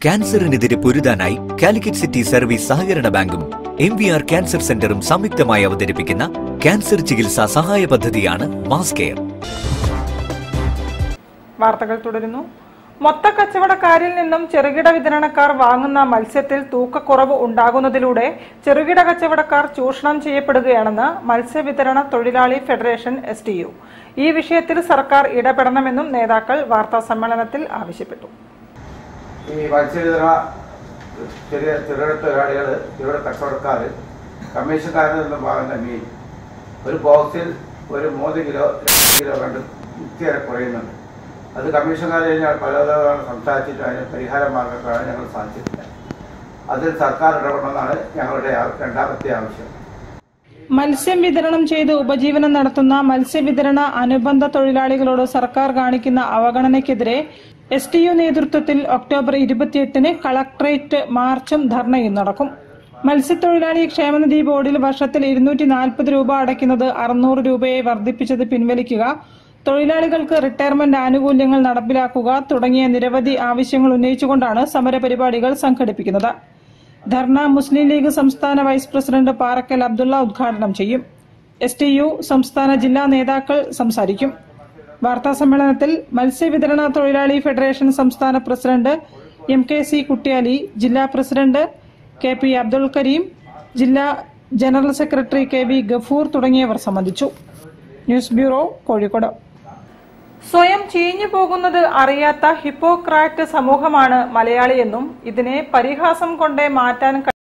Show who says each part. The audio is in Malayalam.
Speaker 1: ക്യാൻസറിനെതിരെ പൊരുതാനായി കാലിക്കറ്റ് സിറ്റി സർവീസ് സഹകരണ ബാങ്കും എം വി ആർ ക്യാൻസർ സെന്ററും സംയുക്തമായി അവതരിപ്പിക്കുന്ന ക്യാൻസർ ചികിത്സാ സഹായ പദ്ധതിയാണ് മാസ് കെയർ
Speaker 2: വാർത്തകൾ തുടരുന്നു മൊത്ത കച്ചവടക്കാരിൽ നിന്നും ചെറുകിട വിതരണക്കാർ വാങ്ങുന്ന മത്സ്യത്തിൽ തൂക്കക്കുറവ് ഉണ്ടാകുന്നതിലൂടെ ചെറുകിട കച്ചവടക്കാർ ചൂഷണം ചെയ്യപ്പെടുകയാണെന്ന് മത്സ്യവിതരണ തൊഴിലാളി ഫെഡറേഷൻ എസ് ഈ വിഷയത്തിൽ സർക്കാർ ഇടപെടണമെന്നും നേതാക്കൾ വാർത്താ സമ്മേളനത്തിൽ ആവശ്യപ്പെട്ടു
Speaker 3: ഈ മത്സ്യവിതരണ ചെറിയ ചെറുകിട തൊഴിലാളികൾ ചെറുകിട കച്ചവടക്കാർ കമ്മീഷൻകാരിൽ നിന്നും വാങ്ങുന്ന മീൻ ഒരു ബോക്സിൽ ഒരു മൂന്ന് കിലോ രണ്ട് കിലോ കണ്ട് നിത്യേറെ കുറയുന്നുണ്ട് അത് കമ്മീഷൻകാരെ ഞാൻ പലതവണ സംസാരിച്ചിട്ട് അതിന് പരിഹാര മാർഗം കാണാൻ ഞങ്ങൾ സാധിച്ചിട്ടില്ല അതിൽ സർക്കാർ ഇടപെടണമെന്നാണ് ഞങ്ങളുടെ ആ- രണ്ടാമത്തെ ആവശ്യം
Speaker 2: മത്സ്യം വിതരണം ചെയ്ത് ഉപജീവനം നടത്തുന്ന മത്സ്യവിതരണ അനുബന്ധ തൊഴിലാളികളോട് സർക്കാർ കാണിക്കുന്ന അവഗണനയ്ക്കെതിരെ എസ് ടി യു നേതൃത്വത്തിൽ ഒക്ടോബർ ഇരുപത്തിയെട്ടിന് കളക്ടറേറ്റ് മാർച്ചും ധർണയും നടക്കും മത്സ്യത്തൊഴിലാളി ക്ഷേമനിധി ബോർഡിൽ വർഷത്തിൽ ഇരുന്നൂറ്റി നാൽപ്പത് രൂപ അടയ്ക്കുന്നത് അറുന്നൂറ് രൂപയെ വർദ്ധിപ്പിച്ചത് പിൻവലിക്കുക തൊഴിലാളികൾക്ക് റിട്ടയർമെന്റ് ആനുകൂല്യങ്ങൾ നടപ്പിലാക്കുക തുടങ്ങിയ നിരവധി ആവശ്യങ്ങൾ ഉന്നയിച്ചുകൊണ്ടാണ് സമരപരിപാടികൾ സംഘടിപ്പിക്കുന്നത് ധർണ മുസ്ലിം ലീഗ് സംസ്ഥാന വൈസ് പ്രസിഡന്റ് പാറക്കൽ അബ്ദുള്ള ഉദ്ഘാടനം ചെയ്യും എസ് ടി യു സംസ്ഥാന ജില്ലാ നേതാക്കൾ സംസാരിക്കും വാർത്താ സമ്മേളനത്തിൽ മത്സ്യവിതരണ തൊഴിലാളി ഫെഡറേഷൻ സംസ്ഥാന president M K C Kuttiyali ജില്ലാ president K P Abdul Kareem ജില്ലാ general secretary K V Gafoor തുടങ്ങിയവർ സംബന്ധിച്ചു ന്യൂസ് ബ്യൂറോ കോഴിക്കോട് സ്വയം ചീഞ്ഞു പോകുന്നത് അറിയാത്ത ഹിപ്പോക്രാറ്റ് സമൂഹമാണ് മലയാളിയെന്നും ഇതിനെ പരിഹാസം കൊണ്ടേ മാറ്റാൻ